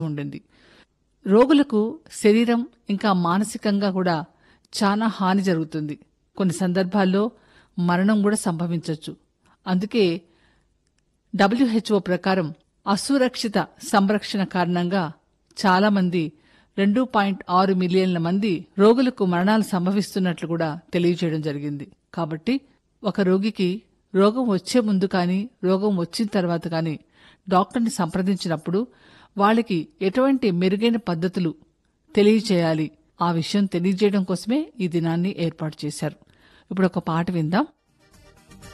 ఉండింది రోగులకు శరీరం ఇంకా మానసికంగా కూడా చాలా హాని జరుగుతుంది కొన్ని సందర్భాల్లో మరణం కూడా సంభవించవచ్చు అందుకే డబ్ల్యూహెచ్ఓ ప్రకారం అసురక్షిత సంరక్షణ కారణంగా చాలా మంది రెండు పాయింట్ ఆరు మిలియన్ల మంది రోగులకు మరణాలు సంభవిస్తున్నట్లు కూడా తెలియజేయడం జరిగింది కాబట్టి ఒక రోగికి రోగం వచ్చే ముందు కానీ రోగం వచ్చిన తర్వాత కానీ డాక్టర్ని సంప్రదించినప్పుడు వాళ్ళకి ఎటువంటి మెరుగైన పద్ధతులు తెలియచేయాలి ఆ విషయం తెలియజేయడం కోసమే ఈ దినాన్ని ఏర్పాటు చేశారు ఇప్పుడు ఒక పాట విందాం